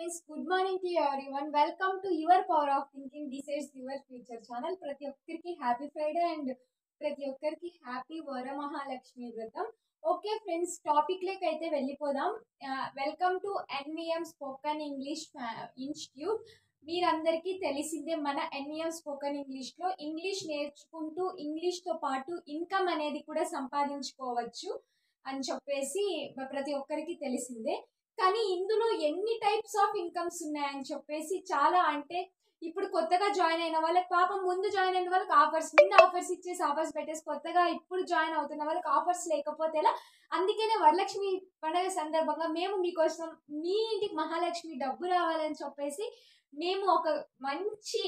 friends good morning to everyone welcome to your power of thinking decides your future channel ప్రతి ఒక్కరికి happy Friday and ప్రతి ఒక్కరికి happy Varamahalakshmi వ్రతం okay friends topic లేక అయితే వెళ్ళిపోదాం welcome to NVM spoken English institute మీరందరికీ తెలిసిందే మన ఎన్విఎం స్పోకన్ ఇంగ్లీష్లో ఇంగ్లీష్ నేర్చుకుంటూ ఇంగ్లీష్తో పాటు ఇన్కమ్ అనేది కూడా సంపాదించుకోవచ్చు అని చెప్పేసి ప్రతి ఒక్కరికి తెలిసిందే కానీ ఇందులో ఎన్ని టైప్స్ ఆఫ్ ఇన్కమ్స్ ఉన్నాయని చెప్పేసి చాలా అంటే ఇప్పుడు కొత్తగా జాయిన్ అయిన వాళ్ళకి పాపం ముందు జాయిన్ అయిన వాళ్ళకి ఆఫర్స్ నిన్న ఆఫర్స్ ఇచ్చేసి ఆఫర్స్ పెట్టేసి కొత్తగా ఇప్పుడు జాయిన్ అవుతున్న వాళ్ళకి ఆఫర్స్ లేకపోతే ఎలా అందుకనే వరలక్ష్మి పండుగ సందర్భంగా మేము మీకోసం మీ ఇంటికి మహాలక్ష్మి డబ్బు రావాలని చెప్పేసి మేము ఒక మంచి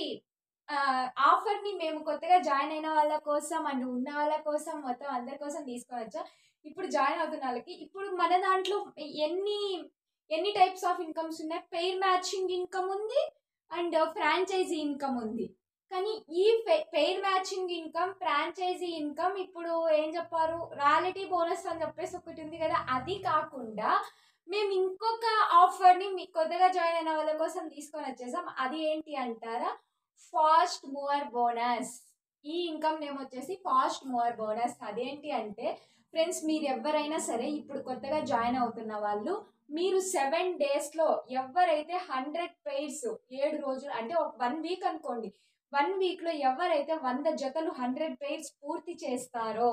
ఆఫర్ని మేము కొత్తగా జాయిన్ అయిన వాళ్ళ కోసం అండ్ ఉన్న వాళ్ళ కోసం మొత్తం అందరి కోసం తీసుకొని వచ్చాం ఇప్పుడు జాయిన్ అవుతున్న వాళ్ళకి ఇప్పుడు మన దాంట్లో ఎన్ని ఎన్ని టైప్స్ ఆఫ్ ఇన్కమ్స్ ఉన్నాయి పెయిర్ మ్యాచింగ్ ఇన్కమ్ ఉంది అండ్ ఫ్రాంచైజీ ఇన్కమ్ ఉంది కానీ ఈ pair matching income franchise income ఇప్పుడు ఏం చెప్పారు రాయలిటీ బోనస్ అని చెప్పేసి ఒకటి ఉంది కదా అది కాకుండా మేము ఇంకొక ఆఫర్ని మీ కొత్తగా జాయిన్ అయిన వాళ్ళ కోసం తీసుకొని వచ్చేసాం అది ఏంటి అంటారా ఫాస్ట్ మూవర్ బోనస్ ఈ ఇన్కమ్ నేమ్ వచ్చేసి ఫాస్ట్ మూవర్ బోనస్ అదేంటి అంటే ఫ్రెండ్స్ మీరు ఎవరైనా సరే ఇప్పుడు కొత్తగా జాయిన్ అవుతున్న వాళ్ళు మీరు సెవెన్ డేస్లో ఎవరైతే హండ్రెడ్ పెయిర్స్ ఏడు రోజులు అంటే ఒక వన్ వీక్ అనుకోండి వన్ వీక్లో ఎవరైతే వంద జతలు హండ్రెడ్ పెయిర్స్ పూర్తి చేస్తారో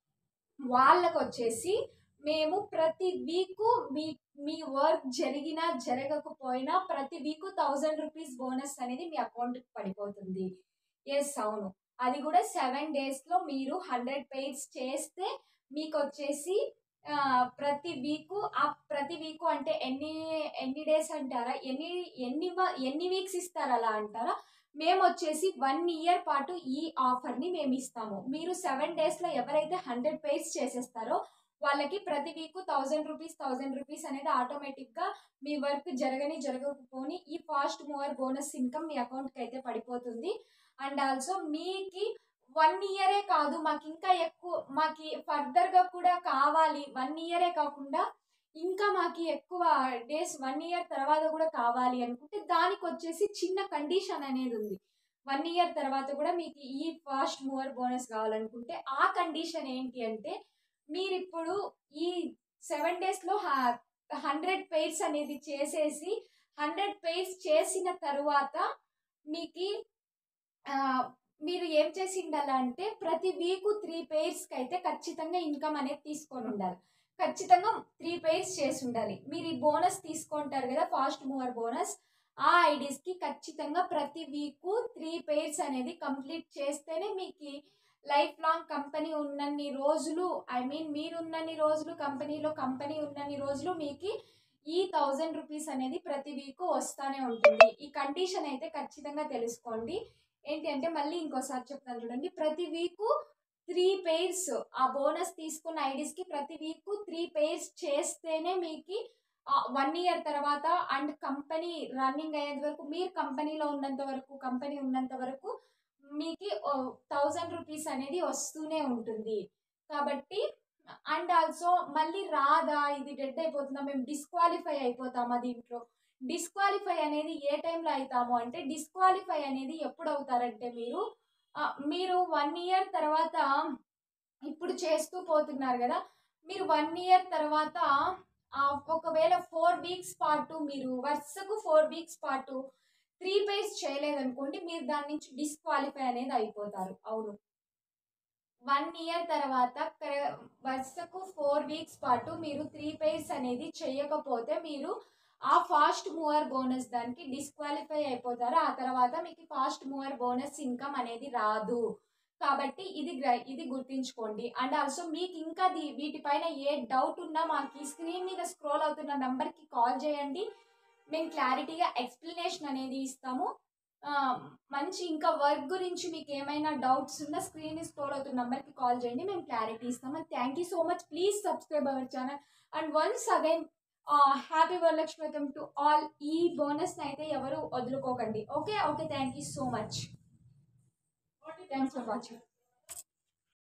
వాళ్ళకు వచ్చేసి మేము ప్రతి వీకు మీ మీ వర్క్ జరిగినా జరగకపోయినా ప్రతి వీకు థౌజండ్ రూపీస్ బోనస్ అనేది మీ అకౌంట్కి పడిపోతుంది ఎస్ అవును అది కూడా సెవెన్ డేస్లో మీరు హండ్రెడ్ పెయిర్స్ చేస్తే మీకు వచ్చేసి ప్రతి వీకు ఆ ప్రతి వీకు అంటే ఎన్ని ఎన్ని డేస్ అంటారా ఎన్ని ఎన్ని ఎన్ని వీక్స్ ఇస్తారు అలా అంటారా మేము వచ్చేసి వన్ ఇయర్ పాటు ఈ ఆఫర్ని మేము ఇస్తాము మీరు సెవెన్ డేస్లో ఎవరైతే హండ్రెడ్ పేస్ చేసేస్తారో వాళ్ళకి ప్రతి week thousand rupees thousand rupees అనేది ఆటోమేటిక్గా మీ వర్క్ జరగని జరగకపోని ఈ ఫాస్ట్ మూవర్ బోనస్ ఇన్కమ్ మీ అకౌంట్కి అయితే పడిపోతుంది అండ్ ఆల్సో మీకి వన్ ఇయరే కాదు మాకు ఇంకా ఎక్కువ మాకు ఫర్దర్గా కూడా కావాలి వన్ ఇయరే కాకుండా ఇంకా మాకు ఎక్కువ డేస్ వన్ ఇయర్ తర్వాత కూడా కావాలి అనుకుంటే దానికి వచ్చేసి చిన్న కండిషన్ అనేది ఉంది వన్ ఇయర్ తర్వాత కూడా మీకు ఈ ఫాస్ట్ మూవర్ బోనస్ కావాలనుకుంటే ఆ కండిషన్ ఏంటి అంటే మీరు ఇప్పుడు ఈ సెవెన్ డేస్లో హండ్రెడ్ పెయిర్స్ అనేది చేసేసి హండ్రెడ్ పెయిర్స్ చేసిన తరువాత మీకు మీరు ఏం చేసి ఉండాలంటే ప్రతి వీక్ త్రీ పెయిర్స్కి అయితే ఖచ్చితంగా ఇన్కమ్ అనేది తీసుకొని ఉండాలి ఖచ్చితంగా త్రీ పెయిర్స్ చేసి ఉండాలి మీరు ఈ బోనస్ తీసుకుంటారు కదా ఫాస్ట్ మూవర్ బోనస్ ఆ ఐడీస్కి ఖచ్చితంగా ప్రతి వీక్ త్రీ పెయిర్స్ అనేది కంప్లీట్ చేస్తేనే మీకు లైఫ్ లాంగ్ కంపెనీ ఉన్నన్ని రోజులు ఐ మీన్ మీరు ఉన్నన్ని రోజులు కంపెనీలో కంపెనీ ఉన్నన్ని రోజులు మీకు ఈ థౌజండ్ రూపీస్ అనేది ప్రతి వీక్ వస్తూనే ఉంటుంది ఈ కండిషన్ అయితే ఖచ్చితంగా తెలుసుకోండి ఏంటి అంటే మళ్ళీ ఇంకోసారి చెప్తాను చూడండి ప్రతి వీకు త్రీ పెయిర్స్ ఆ బోనస్ తీసుకున్న ఐడీస్కి ప్రతి వీక్ త్రీ పెయిర్స్ చేస్తేనే మీకు వన్ ఇయర్ తర్వాత అండ్ కంపెనీ రన్నింగ్ అయ్యేంత వరకు మీరు కంపెనీలో ఉన్నంత వరకు కంపెనీ ఉన్నంత వరకు మీకు థౌజండ్ రూపీస్ అనేది వస్తూనే ఉంటుంది కాబట్టి అండ్ ఆల్సో మళ్ళీ రాదా ఇది డెడ్ అయిపోతుందా మేము డిస్క్వాలిఫై అయిపోతామా దీంట్లో డిస్క్వాలిఫై అనేది ఏ టైంలో అవుతాము అంటే డిస్క్వాలిఫై అనేది ఎప్పుడు అవుతారంటే మీరు మీరు వన్ ఇయర్ తర్వాత ఇప్పుడు చేస్తూ పోతున్నారు కదా మీరు వన్ ఇయర్ తర్వాత ఒకవేళ ఫోర్ వీక్స్ పాటు మీరు వరుసకు ఫోర్ వీక్స్ పాటు త్రీ పేస్ చేయలేదనుకోండి మీరు దాని నుంచి డిస్క్వాలిఫై అనేది అయిపోతారు అవును వన్ ఇయర్ తర్వాత వరుసకు ఫోర్ వీక్స్ పాటు మీరు త్రీ పేర్స్ అనేది చేయకపోతే మీరు ఆ ఫాస్ట్ మూవర్ బోనస్ దానికి డిస్క్వాలిఫై అయిపోతారు ఆ తర్వాత మీకు ఫాస్ట్ మూవర్ బోనస్ ఇన్కమ్ అనేది రాదు కాబట్టి ఇది ఇది గుర్తుంచుకోండి అండ్ ఆల్సో మీకు ఇంకా వీటిపైన ఏ డౌట్ ఉన్నా మాకు స్క్రీన్ మీద స్క్రోల్ అవుతున్న నెంబర్కి కాల్ చేయండి మేము క్లారిటీగా ఎక్స్ప్లెనేషన్ అనేది ఇస్తాము మంచి ఇంకా వర్క్ గురించి మీకు ఏమైనా డౌట్స్ ఉన్నా స్క్రీన్ స్క్రోల్ అవుతున్న నెంబర్కి కాల్ చేయండి మేము క్లారిటీ ఇస్తాము thank you so much please subscribe our channel and once again happy Varalakshmi welcome to all ఈ బోనస్ని అయితే ఎవరు వదులుకోకండి okay okay thank you so much thanks for watching